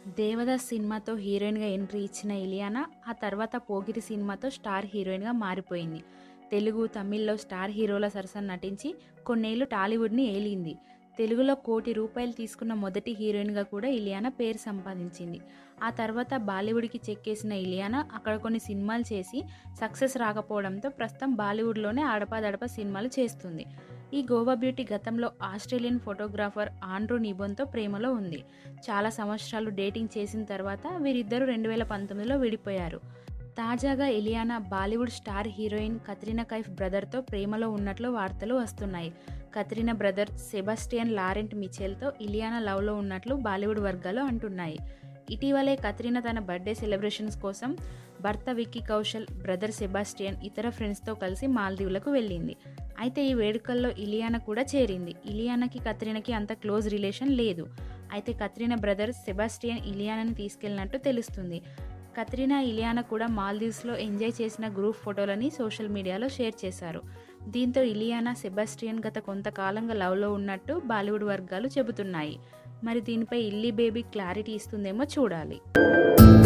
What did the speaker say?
దేవదాస్ సినిమాతో హీరోయిన్గా ఎంట్రీ ఇచ్చిన ఇలియానా ఆ తర్వాత పోగిరి సినిమాతో స్టార్ హీరోయిన్గా మారిపోయింది తెలుగు తమిళ్లో స్టార్ హీరోల సరసన నటించి కొన్నేళ్లు టాలీవుడ్ని ఏలింది తెలుగులో కోటి రూపాయలు తీసుకున్న మొదటి హీరోయిన్గా కూడా ఇలియానా పేరు సంపాదించింది ఆ తర్వాత బాలీవుడ్కి చెక్కేసిన ఇలియానా అక్కడ కొన్ని సినిమాలు చేసి సక్సెస్ రాకపోవడంతో ప్రస్తుతం బాలీవుడ్లోనే అడపాదడప సినిమాలు చేస్తుంది ఈ గోవా బ్యూటీ గతంలో ఆస్ట్రేలియన్ ఫోటోగ్రాఫర్ ఆండ్రూ నిబోన్తో ప్రేమలో ఉంది చాలా సంవత్సరాలు డేటింగ్ చేసిన తర్వాత వీరిద్దరూ రెండు వేల పంతొమ్మిదిలో విడిపోయారు తాజాగా Ileana Bollywood star heroine Katrina Kaif బ్రదర్తో ప్రేమలో ఉన్నట్లు వార్తలు వస్తున్నాయి కత్రినా బ్రదర్ సెబాస్టియన్ లారెంట్ మిచెల్తో ఇలియానా లవ్లో ఉన్నట్లు బాలీవుడ్ వర్గాలు అంటున్నాయి ఇటీవలే కత్రినా తన బర్త్డే సెలబ్రేషన్స్ కోసం భర్త విక్కీ కౌశల్ బ్రదర్ సెబాస్టియన్ ఇతర ఫ్రెండ్స్తో కలిసి మాల్దీవులకు వెళ్ళింది అయితే ఈ వేడుకల్లో ఇలియానా కూడా చేరింది ఇలియానాకి కత్రినాకి అంత క్లోజ్ రిలేషన్ లేదు అయితే కత్రినా బ్రదర్ సెబాస్టియన్ ఇలియానాని తీసుకెళ్ళినట్టు తెలుస్తుంది కత్రినా ఇలియానా కూడా మాల్దీవ్స్లో ఎంజాయ్ చేసిన గ్రూప్ ఫోటోలని సోషల్ మీడియాలో షేర్ చేశారు దీంతో ఇలియానా సెబాస్టియన్ గత కొంతకాలంగా లవ్లో ఉన్నట్టు బాలీవుడ్ వర్గాలు చెబుతున్నాయి మరి దీనిపై ఇల్లీ బేబీ క్లారిటీ ఇస్తుందేమో చూడాలి